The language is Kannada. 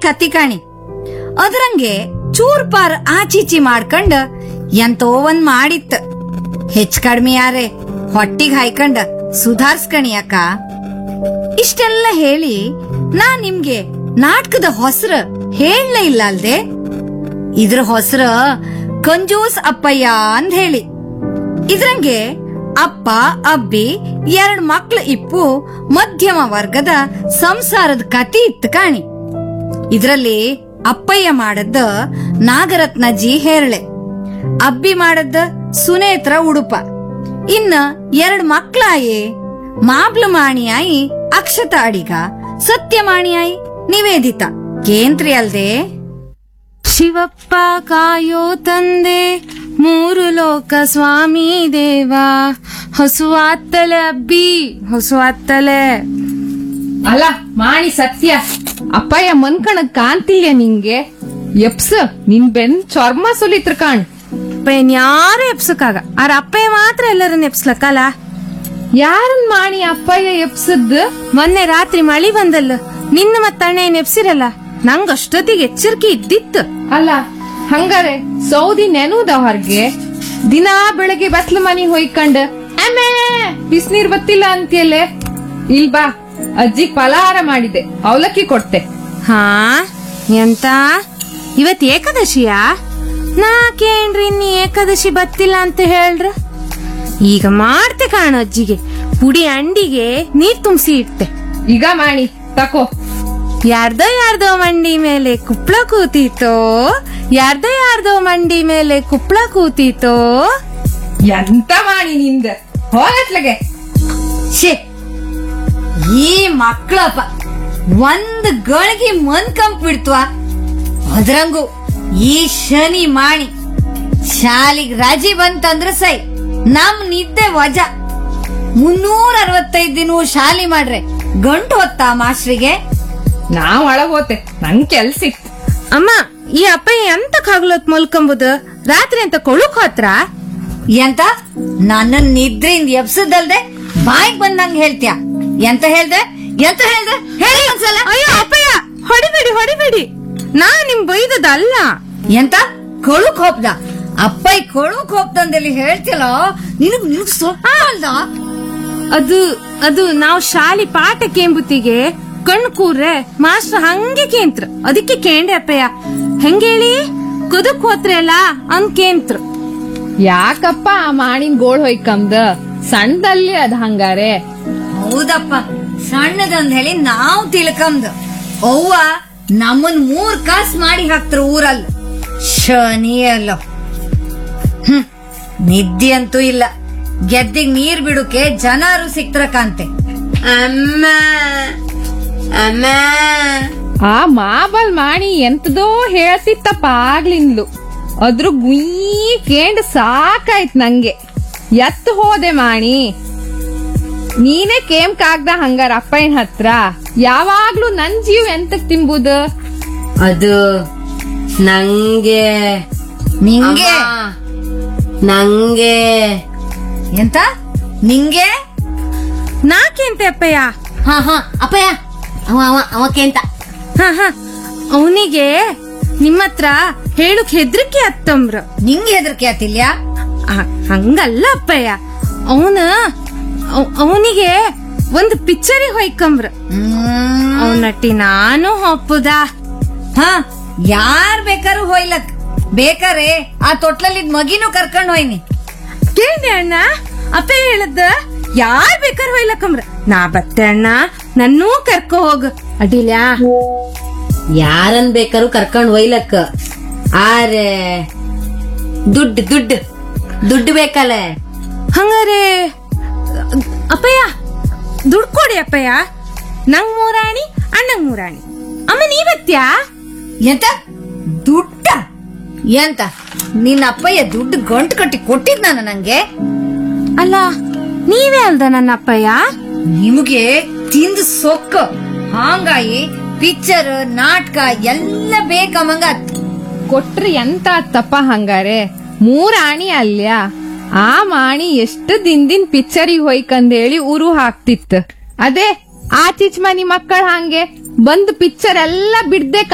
ಕತಿ ಕಾಣಿ ಅದ್ರಂಗೆ ಚೂರ್ ಪಾರ್ ಆಚೀಚಿ ಮಾಡ್ಕೊಂಡ ಎಂತೋ ಒಂದ್ ಮಾಡಿತ್ತ ಹೆಚ್ಚ್ ಕಡ್ಮಿ ಯಾರೆ ಹೊಟ್ಟಿಗ್ ಹಾಯ್ಕೊಂಡ ಸುಧಾರ್ಸ್ಕಣಿ ಅಕ್ಕ ಇಷ್ಟೆಲ್ಲ ಹೇಳಿ ನಾ ನಿಮ್ಗೆ ನಾಟಕದ ಹೊಸ್ರ ಹೇಳಲೇ ಇಲ್ಲ ಅಲ್ದೆ ಇದ್ರ ಹೊಸ್ರ ಕಂಜೂಸ್ ಅಪ್ಪಯ್ಯ ಅಂದ್ ಹೇಳಿ ಇದ್ರಂಗೆ ಅಪ್ಪ ಅಬ್ಬಿ ಎರಡ್ ಮಕ್ಳು ಇಪ್ಪು ಮಧ್ಯಮ ವರ್ಗದ ಸಂಸಾರದ ಕತಿ ಇತ್ತು ಕಾಣಿ ಇದ್ರಲ್ಲಿ ಅಪ್ಪಯ್ಯ ಮಾಡದ್ದ ನಾಗರತ್ನಜಿ ಹೇರಳೆ ಅಬ್ಬಿ ಮಾಡದ್ದ ಸುನೇತ್ರ ಉಡುಪ ಇನ್ನ ಎರಡ್ ಮಕ್ಳಾಯೆ ಮಾಬ್ಲು ಮಾಣಿಯಾಯಿ ಅಕ್ಷತ ಅಡಿಗ ಸತ್ಯಮಾಣಿಯಾಯಿ ನಿವೇದಿತ ಕೇಂದ್ರಿ ಅಲ್ದೆ ಶಿವಪ್ಪ ಕಾಯೋ ತಂದೆ ಮೂರು ಲೋಕ ಸ್ವಾಮಿ ದೇವ ಹೊಸುವಾತ್ತಲೆ ಅಬ್ಬಿ ಹೊಸುವಾತ್ತಲೆ ಅಲ್ಲ ಮಾಣಿ ಸತ್ಯ ಅಪ್ಪಯ್ಯ ಮನ್ಕಣಕ್ ಕಾಂತಿಲ್ಯ ನಿಂಗೆ ಎಪ್ಸ ನಿನ್ ಬೆನ್ ಚರ್ಮ ಸುಲಿತ್ರ ಕಾಣ್ ಅಪ್ಪಯ್ಯನ್ ಯಾರು ಎಪ್ಸಕ್ಕಾಗ ಆರ ಅಪ್ಪಯ್ಯ ಮಾತ್ರ ಎಲ್ಲರನ್ನ ಎಪ್ಸ್ಲಕ್ಕಲ್ಲ ಯಾರನ್ ಮಾಣಿ ಅಪ್ಪಯ್ಯ ಎಪ್ಸದ್ ಮೊನ್ನೆ ರಾತ್ರಿ ಮಳಿ ಬಂದಲ್ಲ ನಿನ್ನ ಮತ್ತ ಅಣ್ಣ ಏನ್ ಎಪ್ಸಿರಲ್ಲ ನಂಗ್ ಅಷ್ಟೊತ್ತಿಗೆ ಎಚ್ಚರಿಕೆ ಇದ್ದಿತ್ತು ಅಲ್ಲ ಹಂಗಾರೆ ಸೌದಿ ನೆನೂದ ಹೊರ್ಗೆ ದಿನಾ ಬೆಳಗ್ಗೆ ಬತ್ಲ ಮನಿ ಹೊಯ್ಕಂಡ್ ಅಮ್ಮೇ ಬಿಸ್ನೀರ್ ಬತ್ತಿಲ್ಲ ಅಂತಿಯಲ್ಲೇ ಇಲ್ ಬಾ ಅಜ್ಜಿಗ್ ಫಲಹಾರ ಮಾಡಿದೆ ಅವಲಕ್ಕಿ ಕೊಡ್ತೆ ಹಾ ಎಂತ ಇವತ್ ಏಕಾದಶಿಯಾ ನಾಕೇನ್ರಿ ಇನ್ನಿ ಏಕಾದಶಿ ಬತ್ತಿಲ್ಲ ಅಂತ ಹೇಳ್ರ ಈಗ ಮಾಡ್ತೆ ಕಾಣ ಅಜ್ಜಿಗೆ ಪುಡಿ ಅಂಡಿಗೆ ನೀರ್ ತುಂಬಿಸಿ ಇಟ್ಟೆ ಈಗ ಮಾಣಿ ತಕೋ ಯಾರ್ದೋ ಯಾರ್ದೋ ಮಂಡಿ ಮೇಲೆ ಕುಪ್ಳ ಕೂತೀತೋ ಯಾರ್ದೋ ಯಾರ್ದೋ ಮಂಡಿ ಮೇಲೆ ಕುಪ್ಳ ಕೂತೀತೋ ಎಂತ ಮಾಣಿ ನಿಂದ ಹೋಗತ್ಲಗೆ ಶೇ ಈ ಮಕ್ಕಳಪ್ಪ ಒಂದ್ ಗಳಿಗೆ ಮನ್ಕಂಪ್ ಬಿಡ್ತ್ವಾ ಅದ್ರಂಗು ಈ ಶನಿ ಮಾಣಿ ಶಾಲಿಗ್ ರಜೆ ಬಂತಂದ್ರ ಸೈ ನಮ್ ನಿದ್ದೆ ವಜ ಮುನ್ನೂರ ಅರವತ್ತೈದ್ ದಿನ ಶಾಲಿ ಮಾಡ್ರೆ ಗಂಟು ಹೊತ್ತಾ ಮಾಸ್ಟ್ರಿಗೆ ನಾ ಒಳಗ್ ಹೋತೆ ನಂಗ್ ಕೆಲ್ಸಿತ್ತು ಅಮ್ಮ ಈ ಅಪ್ಪಯ್ಯ ಎಂತ ಕಾಗ್ಲತ್ ಮಲ್ಕೊಂಬುದು ರಾತ್ರಿ ಅಂತ ಕೊಳುಕ್ ಹೋತ್ರ ಎಂತ ನನ್ನ ನಿದ್ರೆಯಿಂದ ಎಬ್ಸದಲ್ದೆ ಬಾಯಿಗ್ ಬಂದಂಗ್ ಹೇಳ್ತ್ಯಾ ಎಂತ ಹೇಳ್ದೆ ಎಂತ ಹೇಳ್ದೆ ಹೇಳಿ ಒಂದ್ಸಲ ಅಯ್ಯೋ ಅಪ್ಪಯ್ಯ ಹೊಡಿಬೇಡಿ ಹೊಡಿಬೇಡಿ ನಾ ನಿಮ್ ಬೈದದಲ್ಲ ಎಂತ ಕೊಳು ಕೋಪ್ದ ಅಪ್ಪಯ್ ಕೊಳು ಕೋಪ್ದಂದಲ್ಲಿ ಹೇಳ್ತಿಲ್ಲ ನಿನಗ್ ನಿನಗ್ ಸೊಪ್ಪ ಅಲ್ದ ಅದು ಅದು ನಾವು ಶಾಲಿ ಪಾಠ ಕೇಂಬುತ್ತಿಗೆ ಕಣ್ಣು ಕೂರ್ರೆ ಮಾಸ್ಟರ್ ಹಂಗೆ ಕೇಂತ್ರ ಅದಕ್ಕೆ ಕೇಂಡೆ ಅಪ್ಪಯ್ಯ ಹೆಂಗೇಳಿ ಕುದಕ್ ಹೋತ್ರೆ ಅಲ್ಲ ಅಂದ್ ಕೇಂತ್ರ ಯಾಕಪ್ಪ ಆ ಮಾಣಿನ್ ಗೋಳ್ ಹೊಯ್ಕಂದ ಸಣ್ಣದಲ್ಲಿ ಅದ್ ಹಂಗಾರೆ ಹೌದಪ್ಪ ಸಣ್ಣದಂದ್ ಹೇಳಿ ನಾವ್ ತಿಳ್ಕಂದ್ ಅವ್ವ ನಮ್ಮನ್ ಮೂರ್ ಕಾಸ್ ಮಾಡಿ ಹಾಕ್ತಾರ ಊರಲ್ಲ ಶನಿ ಅಲ್ಲ ಹ್ಮ್ ನಿದ್ದೆ ಅಂತೂ ಇಲ್ಲ ಗೆದ್ದಿಗ್ ನೀರ್ ಬಿಡುಕೆ ಜನರು ಸಿಕ್ತರ ಕಾಂತೆ ಅಮ್ಮ ಅಮ್ಮ ಆ ಮಾಬಲ್ ಮಾಣಿ ಎಂತದೋ ಹೇಳ್ತಿತ್ತಪ್ಪ ಆಗ್ಲಿಂದ್ಲು ಅದ್ರ ಗುಯ್ ಕೇಂಡ್ ಸಾಕಾಯ್ತ್ ನಂಗೆ ಎತ್ತು ಹೋದೆ ಮಾಣಿ ನೀನೇ ಕೇಮ್ ಕಾಗ್ದ ಹಂಗಾರ ಅಪ್ಪಯ್ಯನ್ ಹತ್ರ ಯಾವಾಗ್ಲೂ ನನ್ ಜೀವ ಎಂತಕ್ ತಿಂಬುದು ಅದು ನಂಗೆ ನಿಂಗೆ ನಂಗೆ ಎಂತ ನಿಂಗೆ ನಾಕೆಂತೆ ಅಪ್ಪಯ್ಯ ಹಾ ಹಾ ಅಪ್ಪಯ್ಯ ಅವ ಅವ ಅವಕ್ಕೆ ಅಂತ ಹ ಹ ಅವನಿಗೆ ನಿಮ್ಮತ್ರ ಹೇಳುಕ್ ಹೆದ್ರಿಕೆ ಅತ್ತಂಬ್ರ ನಿಂಗೆ ಹೆದರ್ಕೆ ಆತಿಲ್ಯಾ ಆ- ಹಂಗಲ್ಲ ಅಪ್ಪಯ್ಯ ಅವನ ಅವನಿಗೆ ಒಂದು ಪಿಕ್ಚರಿಗೆ ಹೊಯ್ಕಂಬ್ರ ಹ್ಮ್ ಅವನಟ್ಟಿ ನಾನು ಒಪ್ಪುದ ಹಾ ಯಾರ್ ಬೇಕಾರು ಹೋಯ್ಲಕ್ ಬೇಕಾರೆ ಆ ತೊಟ್ಲಲ್ಲಿದ್ ಮಗಿನೂ ಕರ್ಕೊಂಡ್ ಹೋಯ್ನಿ ಕೇಳಿ ಅಣ್ಣ ಅಪ್ಪ ಹೇಳದ್ದ ಯಾರ್ ಬೇಕಾರ್ ಹೊಯ್ಲಕ್ಕಂಬ್ರ ನಾ ಬತ್ತೆ ಅಣ್ಣ ನನ್ನೂ ಕರ್ಕೊ ಹೋಗ್ ಅಡಿಲ್ಯಾ ಯಾರನ್ ಬೇಕಾರು ಕರ್ಕೊಂಡ್ ಒಯ್ಲಕ್ಕ ಆರೆ ದುಡ್ಡು ದುಡ್ಡು ದುಡ್ಡು ಬೇಕಲ್ಲ ಹಂಗಾರೆ ಅಪ್ಪಯ್ಯ ದುಡ್ಡು ಕೊಡಿ ಅಪ್ಪಯ್ಯ ನಂಗ್ ಮೂರಾಣಿ ಅಣ್ಣಂಗ್ ಮೂರಾಣಿ ಅಮ್ಮ ನೀವತ್ತ್ಯಾ ಎಂತ ದುಡ್ಡ ಎಂತ ನಿನ್ನ ಅಪ್ಪಯ್ಯ ದುಡ್ಡು ಗಂಟು ಕಟ್ಟಿ ಕೊಟ್ಟಿದ್ನ ನಂಗೆ ಅಲ್ಲ ನೀವೇ ಅಲ್ದ ನನ್ನ ಅಪ್ಪಯ್ಯ ನಿಮ್ಗೆ ತಿಂದು ಸೊಕ್ಕ ಹಾಂಗಾಗಿ ಪಿಕ್ಚರ್ ನಾಟಕ ಎಲ್ಲ ಬೇಕಮ್ಮಂಗ ಕೊಟ್ರಿ ಎಂತ ತಪ್ಪ ಹಂಗಾರೆ ಮೂರ್ ಆಣಿ ಅಲ್ಯ ಆ ಮಾಣಿ ಎಷ್ಟು ದಿನದಿನ್ ಪಿಕ್ಚರಿಗೆ ಹೋಯ್ಕಂದೇಳಿ ಉರು ಹಾಕ್ತಿತ್ತು ಅದೇ ಆ ಚಿಚ್ ಮನಿ ಮಕ್ಕಳ ಹಂಗೆ ಬಂದ್ ಪಿಕ್ಚರ್ ಎಲ್ಲ ಬಿಡ್ದೆ